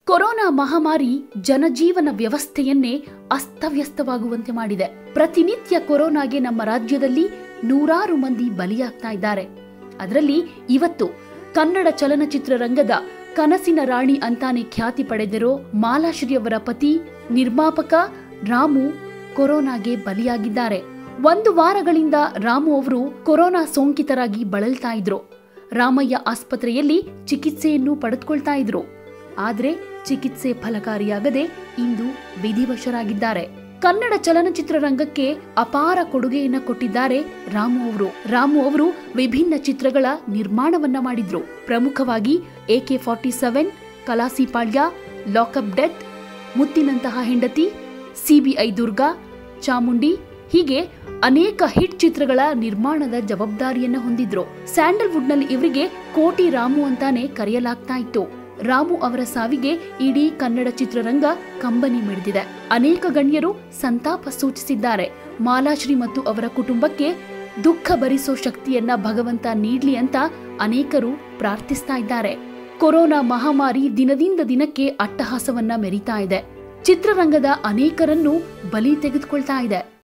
corona ಮಹಾಮಾರಿ ಜನಜೀವನ ವ್ಯವಸ್ಥೆಯನ್ನೇ ಅಸ್ತವ್ಯಸ್ತವಾಗುವಂತೆ ಮಾಡಿದೆ ಪ್ರತಿನಿತ್ಯ ಕೊರೋನಾಗೆ ನಮ್ಮ ರಾಜ್ಯದಲ್ಲಿ ನೂರಾರು ಮಂದಿ ಬಲಿಯಾಗ್ತಾ ಇದ್ದಾರೆ ಅದರಲ್ಲಿ ಇವತ್ತು ಕನ್ನಡ ಚಲನಚಿತ್ರ ರಂಗದ ಕನಸಿನ ರಾಣಿ ಅಂತಾನೆ ಖ್ಯಾತಿ ಪಡೆದಿರೋ ಮಾಲಾಶ್ರೀ ಅವರ ಪತಿ ನಿರ್ಮಾಪಕ ರಾಮು ಕೊರೋನಾಗೆ ಬಲಿಯಾಗಿದ್ದಾರೆ ಒಂದು ವಾರಗಳಿಂದ ರಾಮು ಅವರು ಕೊರೋನಾ ಸೋಂಕಿತರಾಗಿ ಬಳಲ್ತಾ ಇದ್ರು ರಾಮಯ್ಯ ಆಸ್ಪತ್ರೆಯಲ್ಲಿ ಚಿಕಿತ್ಸೆಯನ್ನು ಪಡೆದುಕೊಳ್ತಾ ಇದ್ರು ಆದ್ರೆ ಚಿಕಿತ್ಸೆ ಫಲಕಾರಿಯಾಗದೆ ಇಂದು ವಿಧಿವಶರಾಗಿದ್ದಾರೆ ಕನ್ನಡ ಚಲನಚಿತ್ರ ರಂಗಕ್ಕೆ ಅಪಾರ ಕೊಡುಗೆಯನ್ನ ಕೊಟ್ಟಿದ್ದಾರೆ ರಾಮು ಅವರು ರಾಮು ಅವರು ವಿಭಿನ್ನ ಚಿತ್ರಗಳ ನಿರ್ಮಾಣವನ್ನ ಮಾಡಿದ್ರು ಪ್ರಮುಖವಾಗಿ AK forty seven Kalasipalya lockup death Muthinanthaha Hendathi CBI Durga Chamundi ಹೀಗೆ ಅನೇಕ ಹಿಟ್ ಚಿತ್ರಗಳ ನಿರ್ಮಾಣದ ಜವಾಬ್ದಾರಿಯನ್ನ ಹೊಂದಿದ್ರು ಸ್ಯಾಂಡಲ್ವುಡ್ನಲ್ಲಿ ಇವರಿಗೆ ಕೋಟಿ ರಾಮು ಅಂತಾನೆ ಕರೆಯಲಾಗ್ತಾ ಇತ್ತು ರಾಮು ಅವರ ಸಾವಿಗೆ ಇಡೀ ಕನ್ನಡ ಚಿತ್ರರಂಗ ಕಂಬನಿ ಮಿಡಿದಿದೆ ಅನೇಕ ಗಣ್ಯರು ಸಂತಾಪ ಸೂಚಿಸಿದ್ದಾರೆ ಮಾಲಾಶ್ರೀ ಮತ್ತು ಅವರ ಕುಟುಂಬಕ್ಕೆ ದುಃಖ ಭರಿಸೋ ಶಕ್ತಿಯನ್ನ ಭಗವಂತ ನೀಡ್ಲಿ ಅಂತ ಅನೇಕರು ಪ್ರಾರ್ಥಿಸ್ತಾ ಇದ್ದಾರೆ ಕೊರೋನಾ ಮಹಾಮಾರಿ ದಿನದಿಂದ ದಿನಕ್ಕೆ ಅಟ್ಟಹಾಸವನ್ನ ಮೆರಿತಾ ಇದೆ ಚಿತ್ರರಂಗದ ಅನೇಕರನ್ನು ಬಲಿ ತೆಗೆದುಕೊಳ್ತಾ ಇದೆ